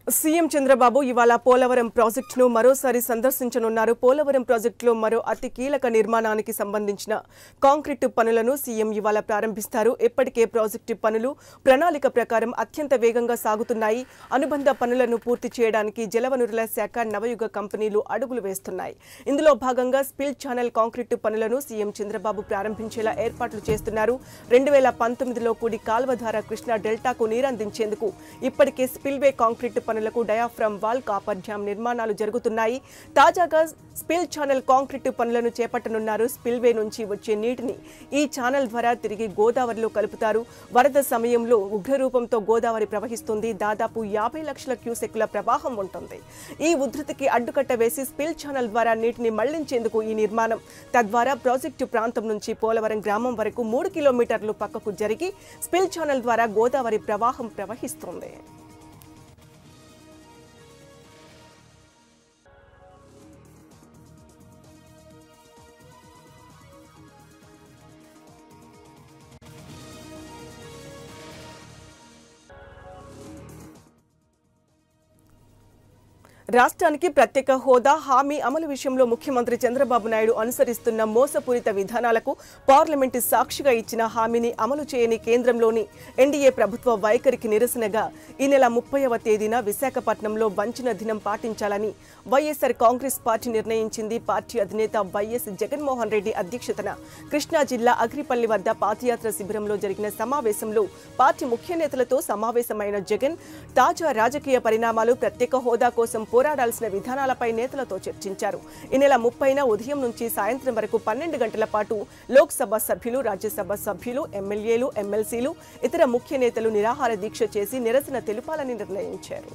CM Chandrababu ఇవాళ పోలవరం ప్రాజెక్టును మరోసారి సందర్శించనున్నారు పోలవరం ప్రాజెక్టులో మరో అతి కీలక నిర్మాణానికి సంబంధించిన కాంక్రీటు పనులను సీఎం ఇవాళ ప్రారంభిస్తారు ఇప్పటికే ప్రాజెక్టు పనులు ప్రణాళిక ప్రకారం అత్యంత వేగంగా సాగుతున్నాయి అనుబంధ పనులను పూర్తి చేయడానికి జలవనరుల శాఖ నవయుగ కంపెనీలు అడుగులు వేస్తున్నాయి ఇందులో భాగంగా స్పిల్ ఛానల్ కాంక్రీటు పనులను సీఎం చంద్రబాబు ప్రారంభించేలా ఏర్పాట్లు చేస్తున్నారు రెండు వేల పంతొమ్మిదిలో కూడి కాల్వ ద్వారా కృష్ణా డెల్టాకు నీరందించేందుకు ఇప్పటికే స్పిల్వే కాంక్రీటు పనులకు డయాఫ్రమ్ వాల్ కాపర్ డ్యాం నిర్మాణాలు జరుగుతున్నాయి తాజాగా స్పిల్ ఛానల్ కాంక్రీటు పనులను చేపట్టనున్నారు స్పిల్వే నుంచి వచ్చే నీటిని ఈ ఛానల్ ద్వారా తిరిగి గోదావరిలో కలుపుతారు వరద సమయంలో ఉగ్రరూపంతో గోదావరి ప్రవహిస్తుంది దాదాపు యాభై లక్షల క్యూసెక్కుల ప్రవాహం ఉంటుంది ఈ ఉధృతికి అడ్డుకట్ట వేసి స్పిల్ ఛానల్ ద్వారా నీటిని మళ్లించేందుకు ఈ నిర్మాణం తద్వారా ప్రాజెక్టు ప్రాంతం నుంచి పోలవరం గ్రామం వరకు మూడు కిలోమీటర్లు పక్కకు జరిగి స్పిల్ ఛానల్ ద్వారా గోదావరి ప్రవాహం ప్రవహిస్తుంది రాష్ట్రానికి ప్రత్యేక హోదా హామీ అమలు విషయంలో ముఖ్యమంత్రి చంద్రబాబు నాయుడు అనుసరిస్తున్న మోసపూరిత విధానాలకు పార్లమెంటు సాక్షిగా ఇచ్చిన హామీని అమలు చేయని కేంద్రంలోని ఎన్డీఏ ప్రభుత్వ వైఖరికి నిరసనగా ఈ నెల ముప్పైవ తేదీన విశాఖపట్నంలో వంచిన దినం పాటించాలని వైఎస్సార్ కాంగ్రెస్ పార్టీ నిర్ణయించింది పార్టీ అధినేత వైఎస్ జగన్మోహన్ రెడ్డి అధ్యక్షతన కృష్ణా జిల్లా అగ్రిపల్లి వద్ద పాదయాత్ర శిబిరంలో జరిగిన సమావేశంలో పార్టీ ముఖ్య నేతలతో సమావేశమైన జగన్ తాజా రాజకీయ పరిణామాలు ప్రత్యేక హోదా కోసం పోరాడాల్సిన విధానాలపై నేతలతో చర్చించారు ఈ నెల ముప్పైన ఉదయం నుంచి సాయంత్రం వరకు పన్నెండు గంటల పాటు లోక్సభ సభ్యులు రాజ్యసభ సభ్యులు ఎమ్మెల్యేలు ఎమ్మెల్సీలు ఇతర ముఖ్య నేతలు నిరాహార దీక్ష చేసి నిరసన తెలుపాలని నిర్ణయించారు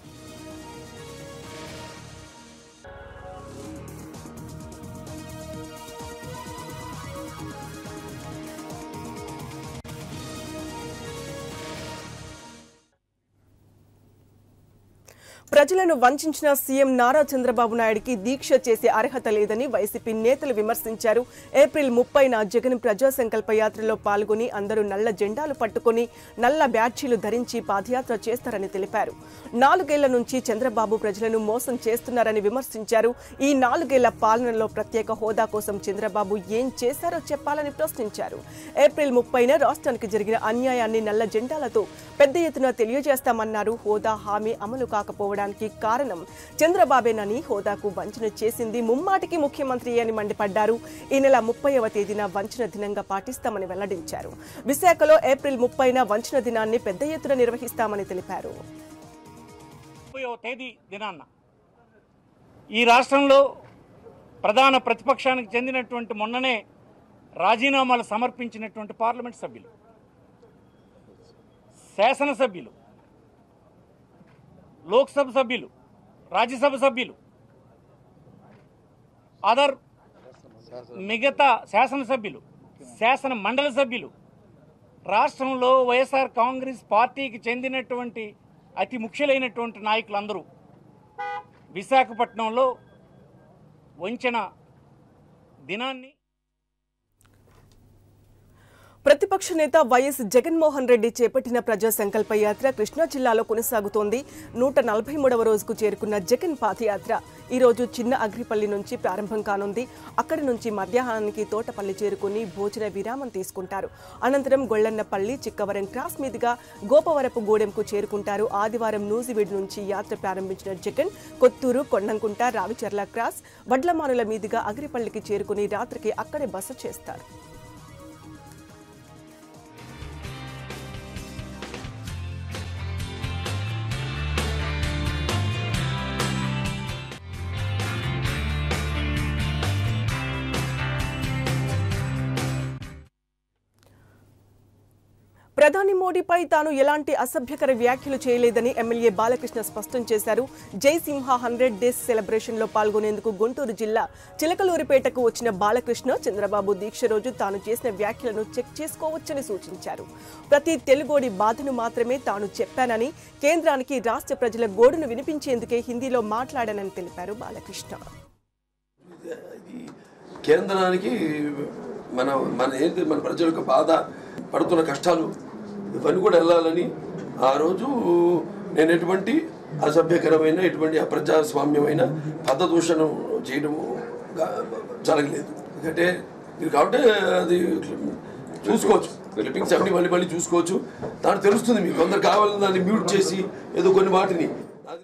ప్రజలను వంచిన సీఎం నారా చంద్రబాబు నాయుడికి దీక్ష చేసే అర్హత లేదని వైసీపీ నేతలు విమర్శించారు ఏప్రిల్ ముప్పైన జగన్ ప్రజా సంకల్ప యాత్రలో పాల్గొని అందరూ నల్ల జెండాలు పట్టుకుని నల్ల బ్యాడ్జీలు ధరించి పాదయాత్ర చేస్తారని తెలిపారు నాలుగేళ్ల నుంచి చంద్రబాబు ప్రజలను మోసం చేస్తున్నారని విమర్శించారు ఈ నాలుగేళ్ల పాలనలో ప్రత్యేక హోదా కోసం చంద్రబాబు ఏం చేశారో చెప్పాలని ప్రశ్నించారు ఏప్రిల్ ముప్పైన రాష్ట్రానికి జరిగిన అన్యాయాన్ని నల్ల జెండాలతో పెద్ద ఎత్తున తెలియజేస్తామన్నారు హోదా హామీ అమలు కాకపోవడానికి కారణం చంద్రబాబేనని హోదాకు వంచన చేసింది ముమ్మాటికి ముఖ్యమంత్రి అని మండిపడ్డారు ఈ నెల ముప్పైవ తేదీన వంచన దినంగా పాటిస్తామని వెల్లడించారు విశాఖలో ఏప్రిల్ ముప్పైన వంచన దినాన్ని పెద్ద ఎత్తున నిర్వహిస్తామని తెలిపారు ముప్పైవ తేదీ దినాన్న ఈ రాష్ట్రంలో ప్రధాన ప్రతిపక్షానికి చెందినటువంటి మొన్ననే రాజీనామాలు సమర్పించినటువంటి పార్లమెంట్ సభ్యులు శాసనసభ్యులు లోక్సభ సభ్యులు రాజ్యసభ సభ్యులు అదర్ మిగతా శాసనసభ్యులు శాసన మండలి సభ్యులు రాష్ట్రంలో వైఎస్ఆర్ కాంగ్రెస్ పార్టీకి చెందినటువంటి అతి ముఖ్యులైనటువంటి నాయకులందరూ విశాఖపట్నంలో వంచన దినాన్ని ప్రతిపక్ష నేత వైఎస్ జగన్మోహన్ రెడ్డి చేపట్టిన ప్రజా సంకల్ప యాత్ర కృష్ణా జిల్లాలో కొనసాగుతోంది నూట నలభై మూడవ రోజుకు చేరుకున్న జగన్ పాదయాత్ర ఈ రోజు చిన్న అగ్రిపల్లి నుంచి ప్రారంభం కానుంది అక్కడి నుంచి మధ్యాహ్నానికి తోటపల్లి చేరుకుని భోజన విరామం తీసుకుంటారు అనంతరం గొళ్లన్నపల్లి చిక్కవరం క్రాస్ మీదుగా గోపవరపు గూడెంకు చేరుకుంటారు ఆదివారం నూజివీడు నుంచి యాత్ర ప్రారంభించిన జగన్ కొత్తూరు కొండంకుంట రావిచర్ల క్రాస్ వడ్లమానుల మీదుగా అగ్రిపల్లికి చేరుకుని రాత్రికి అక్కడే బస చేస్తారు ప్రధాని మోడీపై తాను ఎలాంటి అసభ్యకర వ్యాఖ్యలు చేయలేదని ఎమ్మెల్యే బాలకృష్ణ స్పష్టం చేశారు జైసింహ హండ్రెడ్ డేస్ సెలబ్రేషన్ లో పాల్గొనేందుకు గుంటూరు జిల్లా చిలకలూరిపేటకు వచ్చిన బాలకృష్ణ చంద్రబాబు దీక్ష రోజు తాను చేసిన వ్యాఖ్యలను చెక్ చేసుకోవచ్చని సూచించారు ప్రతి తెలుగోడి బాధను మాత్రమే తాను చెప్పానని కేంద్రానికి రాష్ట్ర ప్రజల గోడును వినిపించేందుకే హిందీలో మాట్లాడానని తెలిపారు బాలకృష్ణ ఇది కేంద్రానికి మన మన ఏంటి మన ప్రజలకు బాధ పడుతున్న కష్టాలు ఇవన్నీ కూడా వెళ్ళాలని ఆ రోజు నేను ఎటువంటి అసభ్యకరమైన ఎటువంటి అప్రజాస్వామ్యమైన పద్ధదూషణం చేయడము గా- జరగలేదు ఎందుకంటే మీరు కాబట్టి అది చూసుకోవచ్చు క్లిప్పింగ్స్ అన్ని మళ్ళీ మళ్ళీ చూసుకోవచ్చు దాంట్లో తెలుస్తుంది మీకు కొందరు కావాలని దాన్ని మ్యూట్ చేసి ఏదో కొన్ని వాటిని నాకు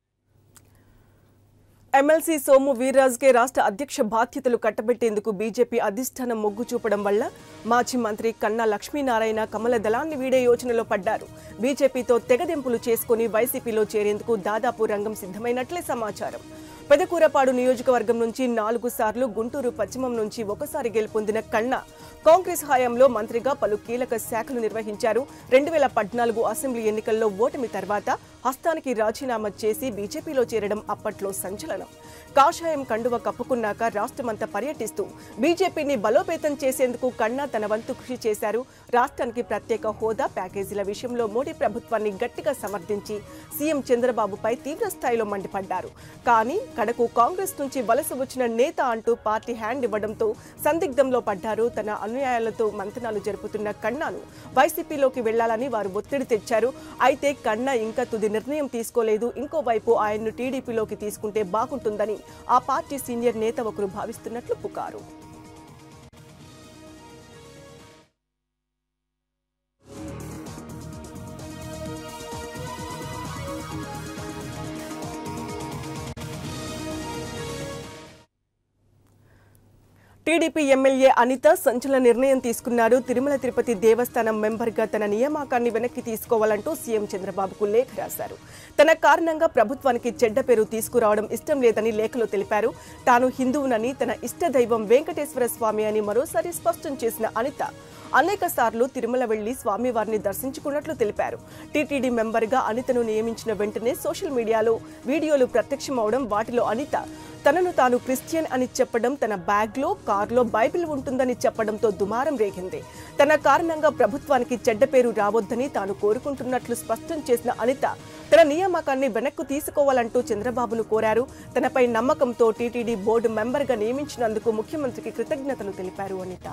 ఎమ్మెల్సీ సోము వీర్రాజుకే రాష్ట్ర అధ్యక్ష బాధ్యతలు కట్టబెట్టేందుకు బీజేపీ అధిష్టానం మొగ్గు చూపడం వల్ల మాజీ మంత్రి కన్నా లక్ష్మీనారాయణ కమల దళాన్ని వీడే యోచనలో పడ్డారు బీజేపీతో తెగదెంపులు చేసుకుని వైసీపీలో చేరేందుకు దాదాపు రంగం సిద్ధమైనట్లే సమాచారం పెదకూరపాడు నియోజకవర్గం నుంచి నాలుగు సార్లు గుంటూరు పశ్చిమం నుంచి ఒకసారి గెలుపొందిన కన్నా కాంగ్రెస్ హయాంలో మంత్రిగా పలు కీలక శాఖలు నిర్వహించారు రెండు వేల పద్నాలుగు అసెంబ్లీ ఎన్నికల్లో ఓటమి తర్వాత హస్తానికి రాజీనామా చేసి బీజేపీలో చేరడం అప్పట్లో సంచలనం కాషాయం కండువ కప్పుకున్నాక రాష్ట్రమంతా పర్యటిస్తూ బీజేపీని బలోపేతం చేసేందుకు కన్నా తన వంతు కృషి చేశారు రాష్ట్రానికి ప్రత్యేక హోదా ప్యాకేజీల విషయంలో మోడీ ప్రభుత్వాన్ని గట్టిగా సమర్థించి సీఎం చంద్రబాబుపై తీవ్ర స్థాయిలో మండిపడ్డారు కానీ కడకు కాంగ్రెస్ నుంచి వలస వచ్చిన నేత అంటూ పార్టీ హ్యాండ్ ఇవ్వడంతో సందిగ్ధంలో పడ్డారు తన అనుయాయులతో మంతనాలు జరుపుతున్న కన్నాను వైసీపీలోకి వెళ్లాలని వారు ఒత్తిడి తెచ్చారు అయితే కన్నా ఇంకా తుది నిర్ణయం తీసుకోలేదు ఇంకోవైపు ఆయన్ను టీడీపీలోకి తీసుకుంటే బాగుంటుందని ఆ పార్టీ సీనియర్ నేత ఒకరు భావిస్తున్నట్లు పుకారు టీడీపీ ఎమ్మెల్యే అనిత సంచలన నిర్ణయం తీసుకున్నారు తిరుమల తిరుపతి దేవస్థానం మెంబర్గా తన నియామకాన్ని వెనక్కి తీసుకోవాలంటూ సీఎం చంద్రబాబుకు లేఖ రాశారు తన కారణంగా ప్రభుత్వానికి చెడ్డ పేరు తీసుకురావడం ఇష్టం లేదని లేఖలో తెలిపారు తాను హిందువునని తన ఇష్ట దైవం వెంకటేశ్వర స్వామి అని మరోసారి స్పష్టం చేసిన అనిత అనేక సార్లు తిరుమల వెళ్లి స్వామివారిని దర్శించుకున్నట్లు తెలిపారు టీటీడీ మెంబర్గా అనితను నియమించిన వెంటనే సోషల్ మీడియాలో వీడియోలు ప్రత్యక్షమవడం వాటిలో అనిత తనను తాను క్రిస్టియన్ అని చెప్పడం తన బ్యాగ్లో కార్లో బైబిల్ ఉంటుందని చెప్పడంతో దుమారం రేగింది తన కారణంగా ప్రభుత్వానికి చెడ్డ పేరు రావద్దని తాను కోరుకుంటున్నట్లు స్పష్టం చేసిన అనిత తన నియామకాన్ని వెనక్కు తీసుకోవాలంటూ చంద్రబాబును కోరారు తనపై నమ్మకంతో టీటీడీ బోర్డు మెంబర్గా నియమించినందుకు ముఖ్యమంత్రికి కృతజ్ఞతలు తెలిపారు అనిత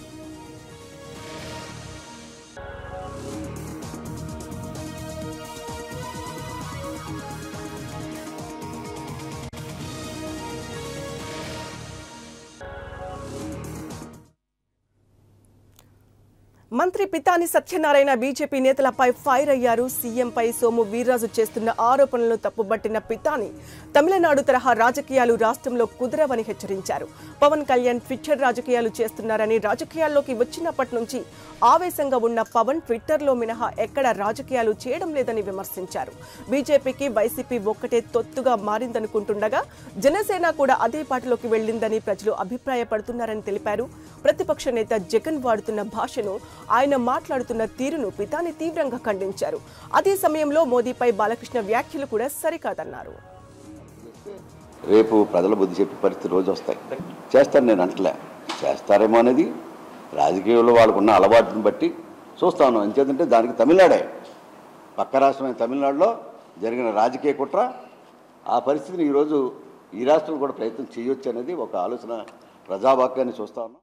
మంత్రి పితాని సత్యనారాయణ బీజేపీ నేతలపై ఫైర్ అయ్యారు సీఎంపై సోము వీర్రాజు చేస్తున్న ఆరోపణలను తప్పుబట్టిన పితాని తమిళనాడు తరహా రాజకీయాలు రాష్ట్రంలో కుదరవని హెచ్చరించారు పవన్ కళ్యాణ్ ట్విట్టర్ రాజకీయాలు చేస్తున్నారని రాజకీయాల్లోకి వచ్చినప్పటి నుంచి ఆవేశంగా ఉన్న పవన్ ట్విట్టర్లో మినహా ఎక్కడ రాజకీయాలు చేయడం లేదని విమర్శించారు బీజేపీకి వైసీపీ ఒక్కటే తొత్తుగా మారిందనుకుంటుండగా జనసేన కూడా అదే పాటలోకి వెళ్లిందని ప్రజలు అభిప్రాయపడుతున్నారని తెలిపారు ప్రతిపక్ష నేత జగన్ వాడుతున్న భాషను ఆయన మాట్లాడుతున్న తీరును పితాని తీవ్రంగా ఖండించారు అదే సమయంలో మోదీపై బాలకృష్ణ వ్యాఖ్యలు కూడా సరికాదన్నారు రేపు ప్రజల బుద్ధి చెప్పే పరిస్థితి రోజు వస్తాయి చేస్తారు నేను అంటలే చేస్తారేమో అనేది రాజకీయంలో వాళ్ళకున్న అలవాటుని బట్టి చూస్తాను అంచేతంటే దానికి తమిళనాడే పక్క రాష్ట్రమైన తమిళనాడులో జరిగిన రాజకీయ కుట్ర ఆ పరిస్థితిని ఈరోజు ఈ రాష్ట్రం కూడా ప్రయత్నం చేయొచ్చు అనేది ఒక ఆలోచన ప్రజావాక్యాన్ని చూస్తా ఉన్నాం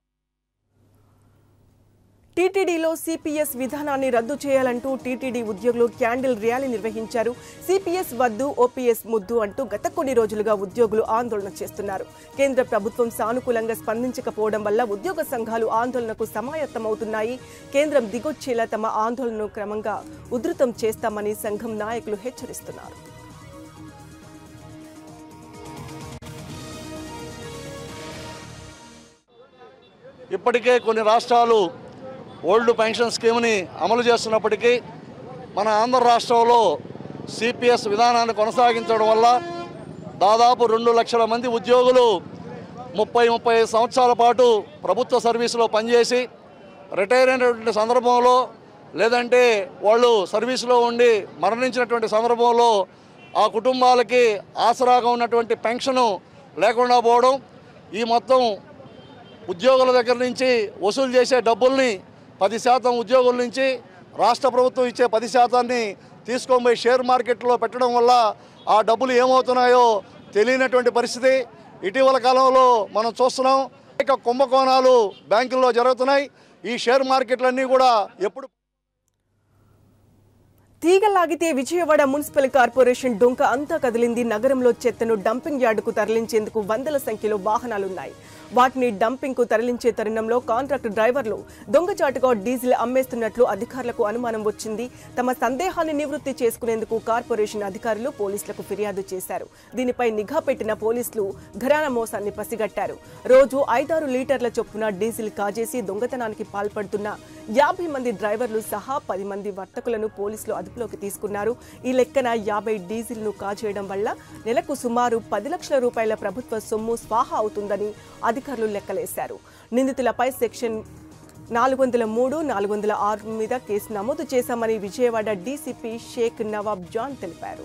టీటీడీలో సిపిఎస్ విధానాన్ని రద్దు చేయాలంటూ టీటీడీ ఉద్యోగులు క్యాండిల్ ర్యాలీ నిర్వహించారు సిపిఎస్ వద్దు ఓపీఎస్ ముద్దు అంటూ గత కొన్ని రోజులుగా ఉద్యోగులు ఆందోళన చేస్తున్నారు కేంద్ర ప్రభుత్వం సానుకూలంగా స్పందించకపోవడం వల్ల ఉద్యోగ సంఘాలు ఆందోళనకు సమాయత్తమవుతున్నాయి కేంద్రం దిగొచ్చేలా తమ ఆందోళనను క్రమంగా ఉధృతం చేస్తామని సంఘం నాయకులు హెచ్చరిస్తున్నారు ఇప్పటికే కొన్ని రాష్ట్రాలు ఓల్డ్ పెన్షన్ స్కీమ్ని అమలు చేస్తున్నప్పటికీ మన ఆంధ్ర రాష్ట్రంలో సిపిఎస్ విధానాన్ని కొనసాగించడం వల్ల దాదాపు రెండు లక్షల మంది ఉద్యోగులు ముప్పై ముప్పై ఐదు సంవత్సరాల పాటు ప్రభుత్వ సర్వీసులో పనిచేసి రిటైర్ అయినటువంటి సందర్భంలో లేదంటే వాళ్ళు సర్వీసులో ఉండి మరణించినటువంటి సందర్భంలో ఆ కుటుంబాలకి ఆసరాగా ఉన్నటువంటి పెన్షను లేకుండా పోవడం ఈ మొత్తం ఉద్యోగుల దగ్గర నుంచి వసూలు చేసే డబ్బుల్ని పది శాతం ఉద్యోగుల నుంచి రాష్ట్ర ప్రభుత్వం ఇచ్చే పది శాతాన్ని తీసుకొని పోయి షేర్ మార్కెట్లో పెట్టడం వల్ల ఆ డబ్బులు ఏమవుతున్నాయో తెలియనటువంటి పరిస్థితి ఇటీవల కాలంలో మనం చూస్తున్నాం అనేక కుంభకోణాలు బ్యాంకుల్లో జరుగుతున్నాయి ఈ షేర్ మార్కెట్లన్నీ కూడా ఎప్పుడు తీగలాగితే విజయవాడ మున్సిపల్ కార్పొరేషన్ డొంక అంతా కదిలింది నగరంలో చెత్తను డంపింగ్ యార్డుకు తరలించేందుకు వందల సంఖ్యలో వాహనాలున్నాయి వాటిని డంపింగ్ కు తరలించే తరుణంలో కాంట్రాక్ట్ డ్రైవర్లు దొంగచాటుగా డీజిల్ అమ్మేస్తున్నట్లు అధికారులకు అనుమానం వచ్చింది తమ సందేహాన్ని నివృత్తి చేసుకునేందుకు కార్పొరేషన్ అధికారులు పోలీసులకు ఫిర్యాదు చేశారు దీనిపై నిఘా పెట్టిన పోలీసులు ఘరానా మోసాన్ని పసిగట్టారు రోజు ఐదారు లీటర్ల చొప్పున డీజిల్ కాజేసి దొంగతనానికి పాల్పడుతున్న యాభై మంది డ్రైవర్లు సహా పది మంది వర్తకులను పోలీసులు అదుపులోకి తీసుకున్నారు ఈ లెక్కన యాభై డీజిల్ ను కాజేయడం వల్ల నెలకు సుమారు పది లక్షల రూపాయల ప్రభుత్వ సొమ్ము స్వాహా అవుతుందని అధికారులు లెక్కలేశారు నిందితులపై సెక్షన్ నాలుగు వందల మూడు నాలుగు వందల ఆరు మీద కేసు నమోదు చేశామని విజయవాడ డీసీపీ షేక్ నవాబ్ జాన్ తెలిపారు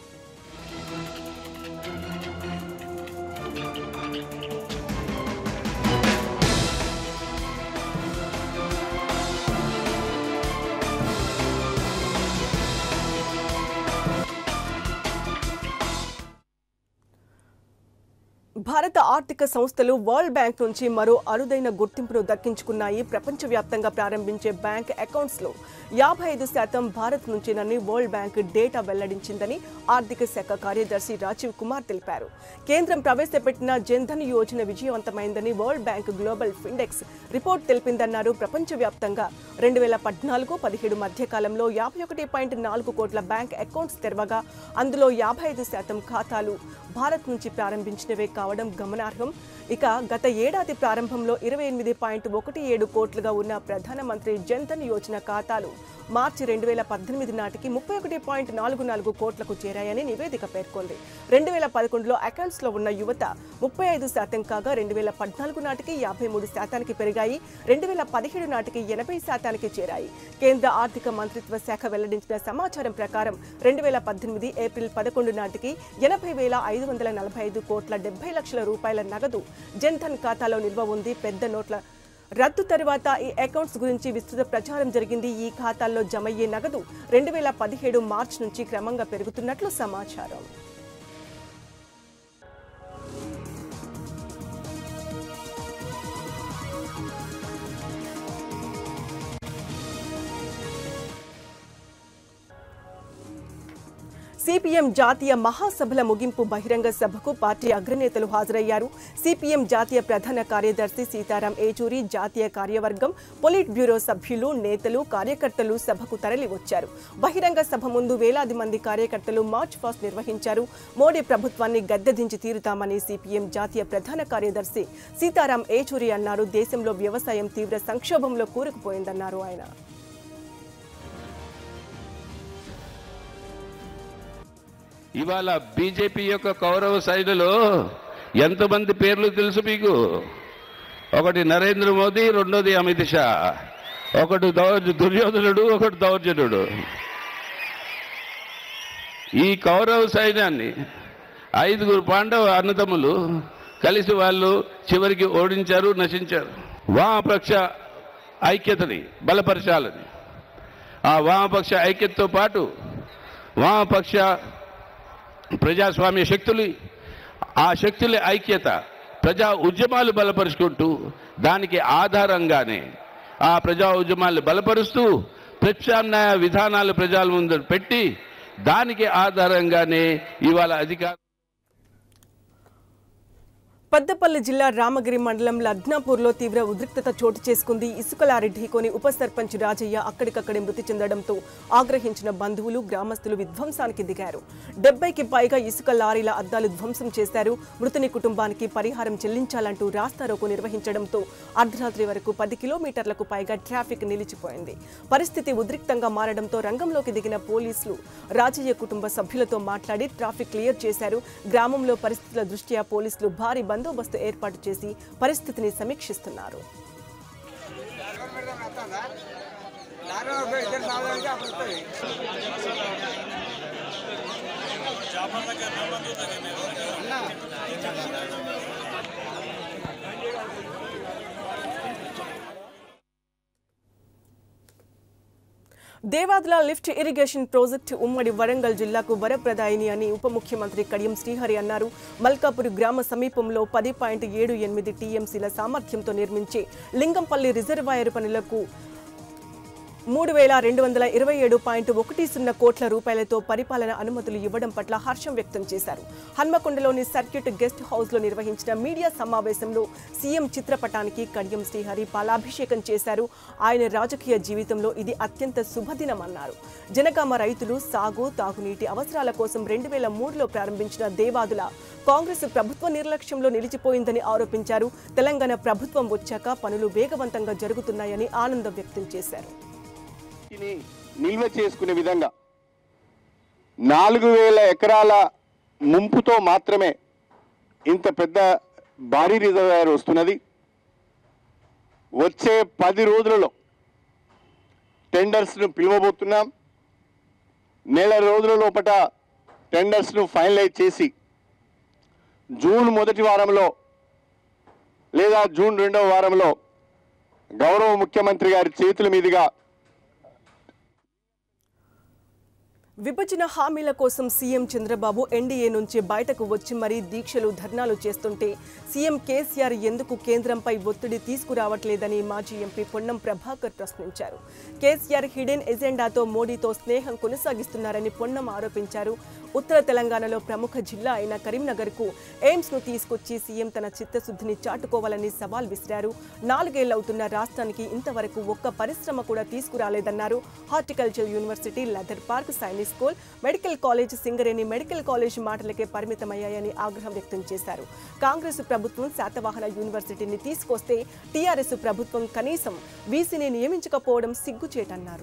భారత ఆర్థిక సంస్థలు వరల్డ్ బ్యాంక్ నుంచి మరో అరుదైన గుర్తింపును దక్కించుకున్నాయి ప్రపంచవ్యాప్తంగా ప్రారంభించే బ్యాంక్ అకౌంట్స్ లో యాభై ఐదు శాతం భారత్ నుంచేనని వరల్డ్ బ్యాంక్ డేటా వెల్లడించిందని ఆర్థిక శాఖ కార్యదర్శి రాజీవ్ కుమార్ తెలిపారు కేంద్రం ప్రవేశపెట్టిన జన్ధన్ యోజన విజయవంతమైందని world bank global findex report తెలిపిందన్నారు ప్రపంచవ్యాప్తంగా రెండు వేల పద్నాలుగు పదిహేడు మధ్య కాలంలో యాభై ఒకటి పాయింట్ నాలుగు కోట్ల బ్యాంక్ అకౌంట్స్ తెరవగా అందులో యాభై ఐదు శాతం ఖాతాలు భారత్ నుంచి ప్రారంభించినవే కావడం గమనార్హం ఇక గత ఏడాది ప్రారంభంలో ఇరవై ఎనిమిది పాయింట్ ఒకటి ఏడు కోట్లుగా ఉన్న ప్రధానమంత్రి జన్ధన్ యోజన ఖాతాలు మార్చి రెండు వేల పద్దెనిమిది నాటికి ముప్పై ఒకటి పాయింట్ నాలుగు నాలుగు కోట్లకు చేరాయని నివేదిక పేర్కొంది రెండు వేల పదకొండులో అకౌంట్స్లో ఉన్న యువత ముప్పై ఐదు శాతం కాగా రెండు వేల పద్నాలుగు నాటికి యాభై మూడు శాతానికి పెరిగాయి రెండు వేల పదిహేడు నాటికి ఎనభై శాతానికి చేరాయి కేంద్ర ఆర్థిక మంత్రిత్వ శాఖ వెల్లడించిన సమాచారం ప్రకారం రెండు వేల పద్దెనిమిది ఏప్రిల్ పదకొండు నాటికి ఎనభై వేల ఐదు వందల నలభై ఐదు కోట్ల డెబ్బై లక్షల రూపాయల నగదు జన్ధన్ ఖాతాలో నిల్వ ఉంది పెద్ద నోట్ల రద్దు తర్వాత ఈ అకౌంట్స్ గురించి విస్తృత ప్రచారం జరిగింది ఈ ఖాతాల్లో జమయ్యే నగదు రెండు వేల పదిహేడు మార్చి నుంచి క్రమంగా పెరుగుతున్నట్లు సమాచారం సిపిఎం జాతీయ మహాసభల ముగింపు బహిరంగ సభకు పార్టీ అగ్రనేతలు హాజరయ్యారు సిపిఎం జాతీయ ప్రధాన కార్యదర్శి సీతారాం ఏచూరి జాతీయ కార్యవర్గం పొలిట్ బ్యూరో సభ్యులు నేతలు కార్యకర్తలు సభకు తరలి వచ్చారు బహిరంగ సభ ముందు వేలాది మంది కార్యకర్తలు మార్చ్ పాస్ట్ నిర్వహించారు మోడీ ప్రభుత్వాన్ని గద్దెదించి తీరుతామని సిపిఎం జాతీయ ప్రధాన కార్యదర్శి సీతారాం ఏచూరి అన్నారు దేశంలో వ్యవసాయం తీవ్ర సంక్షోభంలో కూరుకుపోయిందన్నారు ఆయన ఇవాళ బీజేపీ యొక్క కౌరవ సైన్యులో ఎంతమంది పేర్లు తెలుసు మీకు ఒకటి నరేంద్ర మోదీ రెండోది అమిత్ షా ఒకడు దౌర్ దుర్యోధనుడు ఒకడు దౌర్జనుడు ఈ కౌరవ సైన్యాన్ని ఐదుగురు పాండవ అన్నదమ్ములు కలిసి వాళ్ళు చివరికి ఓడించారు నశించారు వామపక్ష ఐక్యతని బలపరచాలని ఆ వామపక్ష ఐక్యతతో పాటు వామపక్ష ప్రజాస్వామ్య శక్తులు ఆ శక్తుల ఐక్యత ప్రజా ఉద్యమాలు బలపరుచుకుంటూ దానికి ఆధారంగానే ఆ ప్రజా ఉద్యమాలు బలపరుస్తూ ప్రత్యామ్నాయ విధానాలు ప్రజల ముందు పెట్టి దానికి ఆధారంగానే ఇవాళ అధికార పెద్దపల్లి జిల్లా రామగిరి మండలం లడ్నాపూర్లో తీవ్ర ఉద్రిక్తత చోటు చేసుకుంది ఇసుకలారి ఢీకొని ఉప సర్పంచ్ రాజయ్య అక్కడికక్కడే మృతి చెందడంతో ఆగ్రహించిన బంధువులు గ్రామస్తులు విధ్వంసానికి దిగారు డెబ్బైకి పైగా ఇసుక లారీల అద్దాలు ధ్వంసం చేశారు మృతుని కుటుంబానికి పరిహారం చెల్లించాలంటూ రాస్తారోకు నిర్వహించడంతో అర్ధరాత్రి వరకు పది కిలోమీటర్లకు పైగా ట్రాఫిక్ నిలిచిపోయింది పరిస్థితి ఉద్రిక్తంగా మారడంతో రంగంలోకి దిగిన పోలీసులు రాజయ్య కుటుంబ సభ్యులతో మాట్లాడి ట్రాఫిక్ క్లియర్ చేశారు గ్రామంలో పరిస్థితుల దృష్ట్యా పోలీసులు భారీ బందోబస్తు ఏర్పాటు చేసి పరిస్థితిని సమీక్షిస్తున్నారు దేవాదుల లిఫ్ట్ ఇరిగేషన్ ప్రాజెక్టు ఉమ్మడి వరంగల్ జిల్లాకు వరప్రదాయిని అని ఉప ముఖ్యమంత్రి కడియం శ్రీహరి అన్నారు మల్కాపూర్ గ్రామ సమీపంలో పది పాయింట్ ఏడు ఎనిమిది టీఎంసీల సామర్థ్యంతో నిర్మించే లింగంపల్లి రిజర్వాయర్ పనులకు మూడు వేల రెండు వందల ఇరవై ఏడు పాయింట్ ఒకటి సున్నా కోట్ల రూపాయలతో పరిపాలన అనుమతులు ఇవ్వడం పట్ల హర్షం వ్యక్తం చేశారు హన్మకొండలోని సర్క్యూట్ గెస్ట్ హౌస్ లో నిర్వహించిన మీడియా సమావేశంలో సీఎం చిత్రపటానికి కడియం శ్రీహరి పాలాభిషేకం చేశారు ఆయన రాజకీయ జీవితంలో ఇది అత్యంత శుభదినమన్నారు జనగామ రైతులు సాగు తాగునీటి అవసరాల కోసం రెండు వేల మూడులో ప్రారంభించిన దేవాదుల కాంగ్రెస్ ప్రభుత్వ నిర్లక్ష్యంలో నిలిచిపోయిందని ఆరోపించారు తెలంగాణ ప్రభుత్వం వచ్చాక పనులు వేగవంతంగా జరుగుతున్నాయని ఆనందం వ్యక్తం చేశారు నీటిని నిల్వ చేసుకునే విధంగా నాలుగు వేల ఎకరాల ముంపుతో మాత్రమే ఇంత పెద్ద భారీ రిజర్వాయర్ వస్తున్నది వచ్చే పది రోజులలో టెండర్స్ను పిలువబోతున్నాం నెల రోజుల లోపల టెండర్స్ను ఫైనలైజ్ చేసి జూన్ మొదటి వారంలో లేదా జూన్ రెండవ వారంలో గౌరవ ముఖ్యమంత్రి గారి చేతుల మీదుగా విభజన హామీల కోసం సీఎం చంద్రబాబు ఎన్డీఏ నుంచి బయటకు వచ్చి మరీ దీక్షలు ధర్నాలు చేస్తుంటే సీఎం కేసీఆర్ ఎందుకు కేంద్రంపై ఒత్తిడి తీసుకురావట్లేదని మాజీ ఎంపీ పొన్నం ప్రభాకర్ ప్రశ్నించారు కేసీఆర్ హిడెన్ ఎజెండాతో మోడీతో స్నేహం కొనసాగిస్తున్నారని పొన్నం ఆరోపించారు ఉత్తర తెలంగాణలో ప్రముఖ జిల్లా అయిన కరీంనగర్కు ఎయిమ్స్ ను తీసుకొచ్చి సీఎం తన చిత్తశుద్ధిని చాటుకోవాలని సవాల్ విసిరారు నాలుగేళ్లవుతున్న రాష్ట్రానికి ఇంతవరకు ఒక్క పరిశ్రమ కూడా తీసుకురాలేదన్నారు horticulture university leather park Sainik school medical college Singareni medical college మాటలకే పరిమితమయ్యాయని ఆగ్రహం వ్యక్తం చేశారు కాంగ్రెస్ ప్రభుత్వం శాతవాహన యూనివర్సిటీని తీసుకొస్తే టీఆర్ఎస్ ప్రభుత్వం కనీసం వీసీని నియమించకపోవడం సిగ్గుచేటన్నారు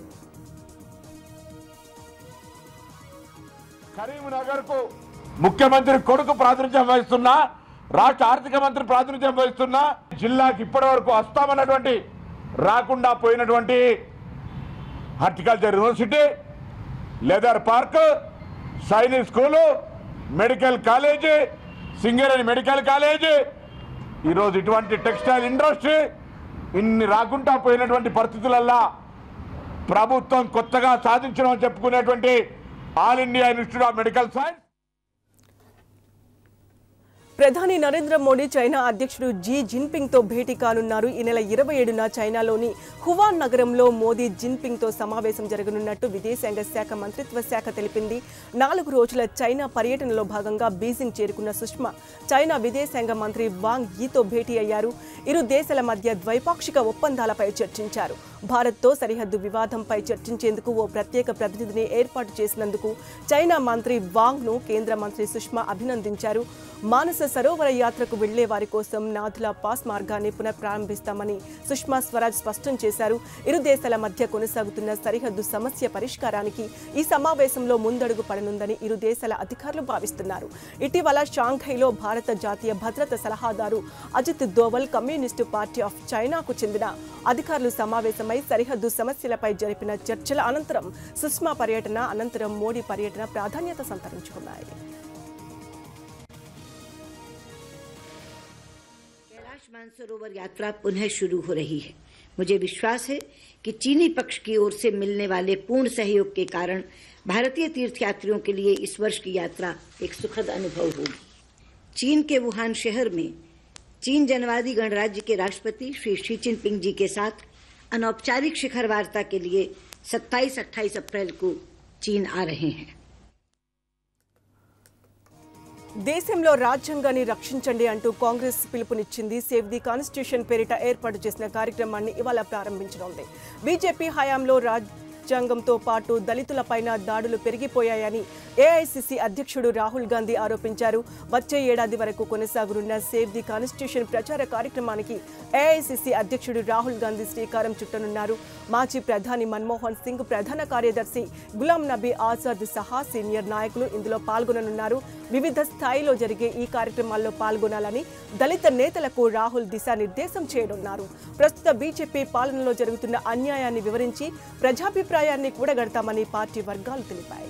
కరీంనగర్ కు ముఖ్యమంత్రి కొడుకు ప్రాతినిధ్యం వహిస్తున్నా రాష్ట్ర ఆర్థిక మంత్రి ప్రాతినిధ్యం వహిస్తున్నా జిల్లాకి ఇప్పటి వరకు వస్తామన్నటువంటి రాకుండా పోయినటువంటి horticulture university leather park Sainik school medical college Singareni medical college ఈరోజు ఇటువంటి టెక్స్టైల్ ఇండస్ట్రీ ఇన్ని రాకుండా పోయినటువంటి పరిస్థితులల్లా ప్రభుత్వం కొత్తగా సాధించడం చెప్పుకునేటువంటి all India institute of medical science ప్రధాని నరేంద్ర మోడీ చైనా అధ్యక్షుడు జీ జిన్పింగ్ తో భేటీ కానున్నారు ఈ నెల ఇరవై ఏడున చైనాలోని హువాన్ నగరంలో మోదీ జిన్పింగ్ తో సమావేశం జరగనున్నట్టు విదేశాంగ శాఖ మంత్రిత్వ శాఖ తెలిపింది నాలుగు రోజుల చైనా పర్యటనలో భాగంగా బీజింగ్ చేరుకున్న సుష్మా చైనా విదేశాంగ మంత్రి వాంగ్ యీతో భేటీ అయ్యారు ఇరు దేశాల మధ్య ద్వైపాక్షిక ఒప్పందాలపై చర్చించారు భారత్తో సరిహద్దు వివాదంపై చర్చించేందుకు ఓ ప్రత్యేక ప్రతినిధిని ఏర్పాటు చేసినందుకు చైనా మంత్రి వాంగ్ను కేంద్ర మంత్రి సుష్మా అభినందించారు మానస సరోవర యాత్రకు వెళ్లే వారి కోసం నాథులా పాస్ మార్గాన్ని పునఃప్రారంభిస్తామని సుష్మా స్వరాజ్ స్పష్టం చేశారు ఇరు దేశాల మధ్య కొనసాగుతున్న సరిహద్దు సమస్య పరిష్కారానికి ఈ సమావేశంలో ముందడుగు పడనుందని ఇరు దేశాల అధికారులు భావిస్తున్నారు ఇటీవల షాంఘైలో భారత జాతీయ భద్రత సలహాదారు Ajit Doval communist party of చైనాకు చెందిన అధికారులు సమావేశమై సరిహద్దు సమస్యలపై జరిపిన చర్చల అనంతరం సుష్మా పర్యటన అనంతరం మోడీ పర్యటన ప్రాధాన్యత సంతరించుకున్నాయి कैलाश मानसरोवर यात्रा पुनः शुरू हो रही है मुझे विश्वास है कि चीनी पक्ष की ओर से मिलने वाले पूर्ण सहयोग के कारण भारतीय तीर्थयात्रियों के लिए इस वर्ष की यात्रा एक सुखद अनुभव होगी चीन के वुहान शहर में चीन जनवादी गणराज्य के राष्ट्रपति श्री शी जिनपिंग जी के साथ अनौपचारिक शिखर वार्ता के लिए 27-28 अप्रैल को चीन आ रहे हैं దేశంలో రాజ్యాంగాన్ని రక్షించండి అంటూ కాంగ్రెస్ పిలుపునిచ్చింది సేవ్ ది కాన్స్టిట్యూషన్ పేరిట ఏర్పాటు చేసిన కార్యక్రమాన్ని ఇవాళ ప్రారంభించనుంది బీజేపీ హయాంలో రాజ్యాంగంతో పాటు దళితులపైన దాడులు పెరిగిపోయాయని ఏఐసిసి అధ్యక్షుడు రాహుల్ గాంధీ ఆరోపించారు వచ్చే ఏడాది వరకు కొనసాగనున్న సేవ్ ది కాన్స్టిట్యూషన్ ప్రచార కార్యక్రమానికి ఏఐసిసి అధ్యక్షుడు రాహుల్ గాంధీ శ్రీకారం చుట్టనున్నారు మాజీ ప్రధాని మన్మోహన్ సింగ్ ప్రధాన కార్యదర్శి గులాం నబీ ఆజాద్ సహా సీనియర్ నాయకులు ఇందులో పాల్గొననున్నారు వివిధ స్థాయిలో జరిగే ఈ కార్యక్రమాల్లో పాల్గొనాలని దళిత నేతలకు రాహుల్ దిశానిర్దేశం చేయనున్నారు ప్రస్తుత బీజేపీ పాలనలో జరుగుతున్న అన్యాయాన్ని వివరించి ప్రజాభిప్రాయాన్ని కూడగడతామని పార్టీ వర్గాలు తెలిపాయి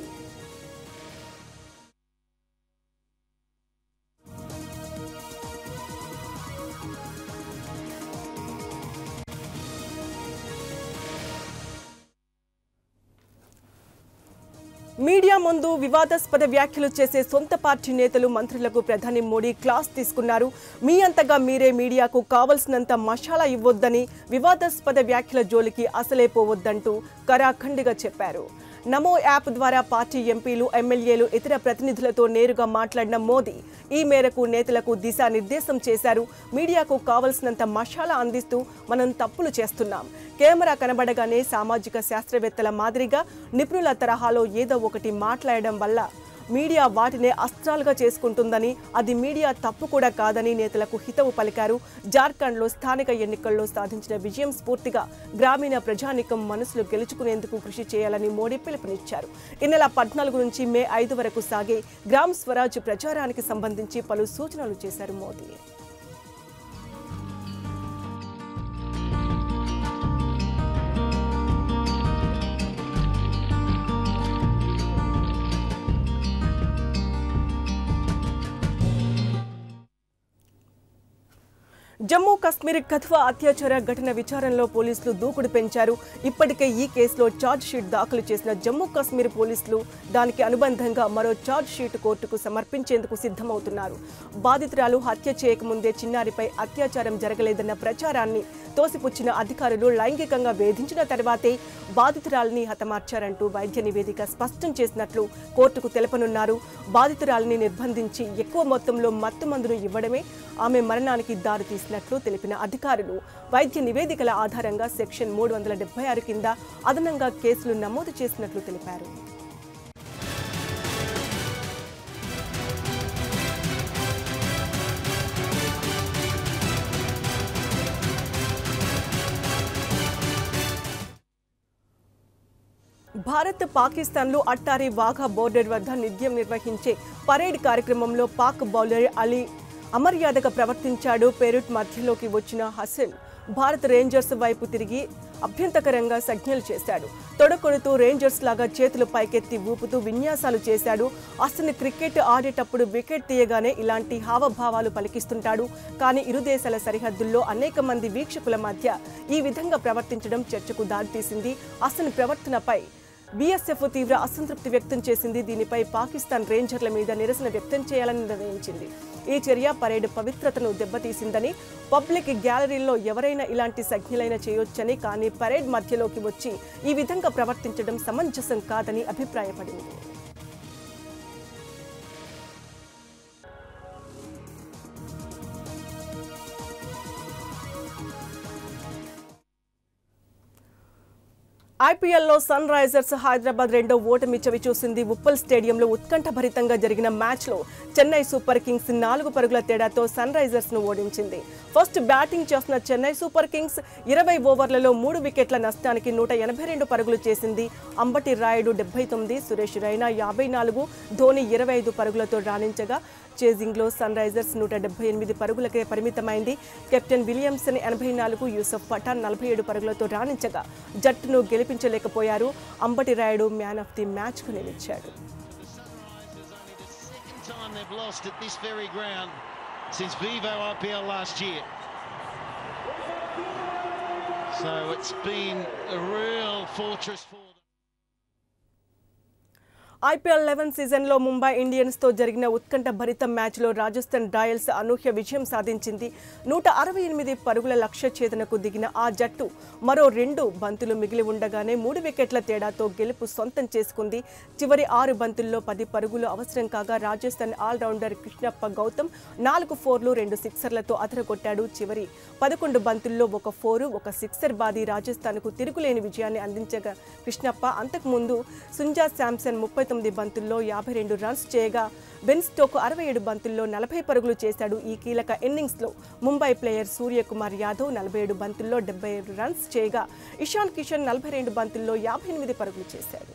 మీడియా ముందు వివాదాస్పద వ్యాఖ్యలు చేసే సొంత పార్టీ నేతలు మంత్రులకు ప్రధాని మోడీ క్లాస్ తీసుకున్నారు మీ అంతగా మీరే మీడియాకు కావలసినంత మషాలా ఇవ్వొద్దని వివాదాస్పద వ్యాఖ్యల జోలికి అసలే పోవద్దంటూ కరాఖండిగా చెప్పారు నమో యాప్ ద్వారా పార్టీ ఎంపీలు ఎమ్మెల్యేలు ఇతర ప్రతినిధులతో నేరుగా మాట్లాడిన మోదీ ఈ మేరకు నేతలకు దిశానిర్దేశం చేశారు మీడియాకు కావలసినంత మషాలా అందిస్తూ మనం తప్పులు చేస్తున్నాం కెమెరా కనబడగానే సామాజిక శాస్త్రవేత్తల మాదిరిగా నిపుణుల తరహాలో ఏదో ఒకటి మాట్లాడడం వల్ల మీడియా వాటినే అస్త్రాలుగా చేసుకుంటుందని అది మీడియా తప్పు కూడా కాదని నేతలకు హితవు పలికారు జార్ఖండ్లో స్థానిక ఎన్నికల్లో సాధించిన విజయం స్ఫూర్తిగా గ్రామీణ ప్రజానికం మనసులు గెలుచుకునేందుకు కృషి చేయాలని మోడీ పిలుపునిచ్చారు ఈ నెల పద్నాలుగు నుంచి మే ఐదు వరకు సాగే గ్రామ్ స్వరాజ్ ప్రచారానికి సంబంధించి పలు సూచనలు చేశారు మోదీ జమ్మూ కాశ్మీర్ కథ్వా అత్యాచార ఘటన విచారణలో పోలీసులు దూకుడు పెంచారు ఇప్పటికే ఈ కేసులో ఛార్జ్ షీట్ దాఖలు చేసిన జమ్మూ కాశ్మీర్ పోలీసులు దానికి అనుబంధంగా మరో ఛార్జ్ షీట్ కోర్టుకు సమర్పించేందుకు సిద్ధమవుతున్నారు బాధితురాలు హత్య చేయకముందే చిన్నారిపై అత్యాచారం జరగలేదన్న ప్రచారాన్ని తోసిపుచ్చిన అధికారులు లైంగికంగా వేధించిన తర్వాతే బాధితురాలిని హతమార్చారంటూ వైద్య నివేదిక స్పష్టం చేసినట్లు కోర్టుకు తెలపనున్నారు బాధితురాలిని నిర్బంధించి ఎక్కువ మొత్తంలో మత్తు మందును ఇవ్వడమే ఆమె మరణానికి దారితీసినట్లు తెలిపిన అధికారులు వైద్య నివేదికల ఆధారంగా సెక్షన్ మూడు వందల డెబ్బై ఆరు కింద అదనంగా కేసులు నమోదు చేసినట్లు తెలిపారు భారత్ పాకిస్తాన్లు అట్టారి వాఘా బోర్డర్ వద్ద నిత్యం నిర్వహించే పరేడ్ కార్యక్రమంలో పాక్ బౌలర్ అలీ అమర్యాదగా ప్రవర్తించాడు పేరుట్ మధ్యలోకి వచ్చిన హసన్ భారత్ రేంజర్స్ వైపు తిరిగి అభ్యంతకరంగా సంజ్ఞలు చేశాడు తొడకొడుతూ రేంజర్స్ లాగా చేతులు పైకెత్తి ఊపుతూ విన్యాసాలు చేశాడు అసలు క్రికెట్ ఆడేటప్పుడు వికెట్ తీయగానే ఇలాంటి హావభావాలు పలికిస్తుంటాడు కానీ ఇరు దేశాల సరిహద్దుల్లో అనేక మంది వీక్షకుల మధ్య ఈ విధంగా ప్రవర్తించడం చర్చకు దారితీసింది అసలు ప్రవర్తనపై బీఎస్ఎఫ్ తీవ్ర అసంతృప్తి వ్యక్తం చేసింది దీనిపై పాకిస్తాన్ రేంజర్ల మీద నిరసన వ్యక్తం చేయాలని నిర్ణయించింది ఈ చర్య పరేడ్ పవిత్రతను దెబ్బతీసిందని పబ్లిక్ గ్యాలరీల్లో ఎవరైనా ఇలాంటి సంజ్ఞలైనా చేయొచ్చని కానీ పరేడ్ మధ్యలోకి వచ్చి ఈ విధంగా ప్రవర్తించడం సమంజసం కాదని అభిప్రాయపడింది ఐపీఎల్లో సన్ రైజర్స్ హైదరాబాద్ రెండో ఓటమి చవి చూసింది ఉప్పల్ స్టేడియంలో ఉత్కంఠభరితంగా జరిగిన మ్యాచ్లో చెన్నై సూపర్ కింగ్స్ నాలుగు పరుగుల తేడాతో సన్ రైజర్స్ ను ఓడించింది ఫస్ట్ బ్యాటింగ్ చేసిన చెన్నై సూపర్ కింగ్స్ ఇరవై ఓవర్లలో మూడు వికెట్ల నష్టానికి నూట ఎనభై రెండు పరుగులు చేసింది అంబటి రాయుడు డెబ్బై తొమ్మిది సురేష్ రైనా యాభై నాలుగు ధోని ఇరవై ఐదు పరుగులతో రాణించగా చేజింగ్లో సన్ రైజర్స్ నూట డెబ్బై ఎనిమిది పరుగులకే పరిమితమైంది కెప్టెన్ విలియమ్సన్ ఎనభై నాలుగు యూసఫ్ పఠాన్ నలభై ఏడు పరుగులతో రాణించగా జట్టును గెలిపించలేకపోయారు Ambati Rayudu man of the మ్యాచ్కు నిలిచాడు time they've lost at this very ground since Vivo IPL last year. So it's been a real fortress for them. IPL eleven సీజన్లో ముంబై ఇండియన్స్తో జరిగిన ఉత్కంఠ భరిత మ్యాచ్లో రాజస్థాన్ రాయల్స్ అనూహ్య విజయం సాధించింది నూట అరవై ఎనిమిది పరుగుల లక్ష్య ఛేదనకు దిగిన ఆ జట్టు మరో రెండు బంతులు మిగిలి ఉండగానే మూడు వికెట్ల తేడాతో గెలుపు సొంతం చేసుకుంది చివరి ఆరు బంతుల్లో పది పరుగులు అవసరం కాగా రాజస్థాన్ ఆల్రౌండర్ కృష్ణప్ప గౌతమ్ నాలుగు ఫోర్లు రెండు సిక్సర్లతో అదరగొట్టాడు చివరి పదకొండు బంతుల్లో ఒక ఫోరు ఒక సిక్సర్ బాది రాజస్థాన్కు తిరుగులేని విజయాన్ని అందించగా కృష్ణప్ప అంతకుముందు సుంజా శాంసన్ ముప్పై తొమ్మిది బంతుల్లో యాభై రెండు రన్స్ చేయగా బెన్ స్టోక్ అరవై ఏడు బంతుల్లో నలభై పరుగులు చేశాడు ఈ కీలక ఇన్నింగ్స్లో ముంబై ప్లేయర్ సూర్యకుమార్ యాదవ్ నలభై ఏడు బంతుల్లో డెబ్బై ఏడు రన్స్ చేయగా ఇషాన్ కిషన్ నలభై రెండు బంతుల్లో యాభై ఎనిమిది పరుగులు చేశాడు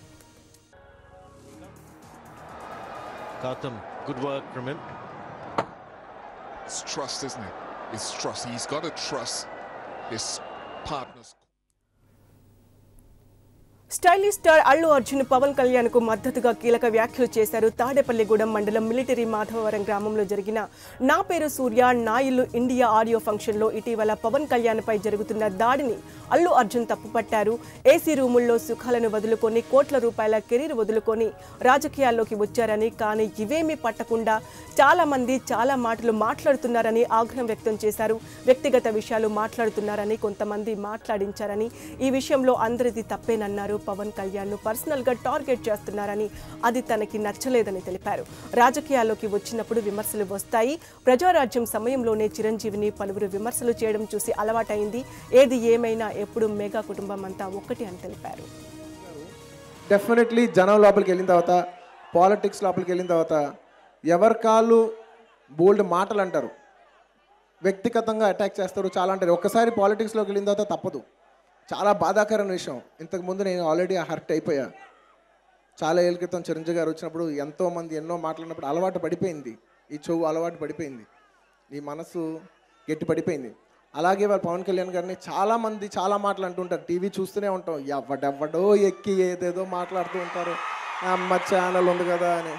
Gautam, good work from him. It's trust, isn't it? It's trust. He's got to trust his partners. Stylish star Allu Arjun Pawan Kalyan కు మద్దతుగా కీలక వ్యాఖ్యలు చేశారు తాడేపల్లిగూడెం మండలం మిలిటరీ మాధవవరం గ్రామంలో జరిగిన నా పేరు సూర్య నా ఇల్లు ఇండియా ఆడియో ఫంక్షన్ లో ఇటీవల పవన్ కళ్యాణ్ పై జరుగుతున్న దాడిని అల్లు అర్జున్ తప్పుపట్టారు ఏసీ రూముల్లో సుఖాలను వదులుకొని కోట్ల రూపాయల కెరీర్ వదులుకొని రాజకీయాల్లోకి వచ్చారని కానీ ఇవేమీ పట్టకుండా చాలా మంది చాలా మాటలు మాట్లాడుతున్నారని ఆగ్రహం వ్యక్తం చేశారు వ్యక్తిగత విషయాలు మాట్లాడుతున్నారని కొంతమంది మాట్లాడించారని ఈ విషయంలో అందరిది తప్పేనన్నారు పవన్ కళ్యాణ్ ను పర్సనల్ గా టార్గెట్ చేస్తున్నారని అది తనకి నచ్చలేదని తెలిపారు రాజకీయాల్లోకి వచ్చినప్పుడు విమర్శలు వస్తాయి ప్రజారాజ్యం సమయంలోనే చిరంజీవిని పలువురు విమర్శలు చేయడం చూసి అలవాటైంది ఏది ఏమైనా ఎప్పుడు మెగా కుటుంబం అంతా ఒక్కటి అని తెలిపారు డెఫినెట్లీ జనం లోపలికి వెళ్ళిన తర్వాత పాలిటిక్స్ లోపలికి వెళ్ళిన తర్వాత ఎవరి కాళ్ళు బోల్డ్ మాటలు అంటారు వ్యక్తిగతంగా అటాక్ చేస్తారు చాలా అంటారు ఒక్కసారి పాలిటిక్స్లోకి వెళ్ళిన తర్వాత తప్పదు చాలా బాధాకరమైన విషయం ఇంతకుముందు నేను ఆల్రెడీ హర్ట్ అయిపోయా చాలా ఏళ్ళ క్రితం చిరంజీవి గారు వచ్చినప్పుడు ఎంతోమంది ఎన్నో మాట్లాడినప్పుడు అలవాటు పడిపోయింది ఈ చెవు అలవాటు పడిపోయింది ఈ మనసు గట్టి పడిపోయింది అలాగే వాళ్ళు పవన్ కళ్యాణ్ గారిని చాలామంది చాలా మాటలు అంటుంటారు టీవీ చూస్తూనే ఉంటాం ఎవడెవడో ఎక్కి ఏదేదో మాట్లాడుతూ ఉంటారు అమ్మ ఛానల్ ఉంది కదా అని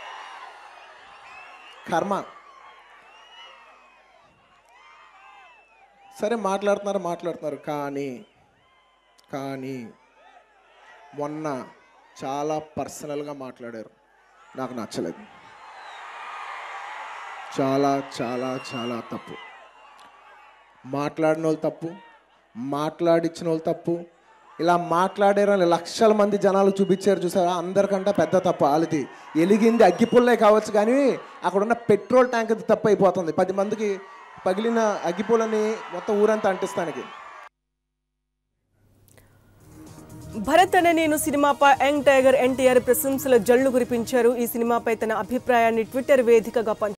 కర్మ సరే మాట్లాడుతున్నారు మాట్లాడుతున్నారు కానీ కానీ మొన్న చాలా పర్సనల్గా మాట్లాడారు నాకు నచ్చలేదు చాలా చాలా చాలా తప్పు మాట్లాడిన వాళ్ళు తప్పు మాట్లాడించిన వాళ్ళు తప్పు ఇలా మాట్లాడారని లక్షల మంది జనాలు చూపించారు చూసారా అందరికంటే పెద్ద తప్పు వాళ్ళది ఎలిగింది అగ్గిపుల్లే కావచ్చు కానీ అక్కడ ఉన్న పెట్రోల్ ట్యాంక్ తప్పు అయిపోతుంది పది మందికి పగిలిన అగ్గిపుల్లని మొత్తం ఊరంతా అంటిస్తానికి భరత్ అనే నేను సినిమాపై యంగ్ టైగర్ ఎన్టీఆర్ ప్రశంసల జల్లు కురిపించారు ఈ సినిమాపై తన అభిప్రాయాన్ని ట్విట్టర్ వేదికగా పంచారు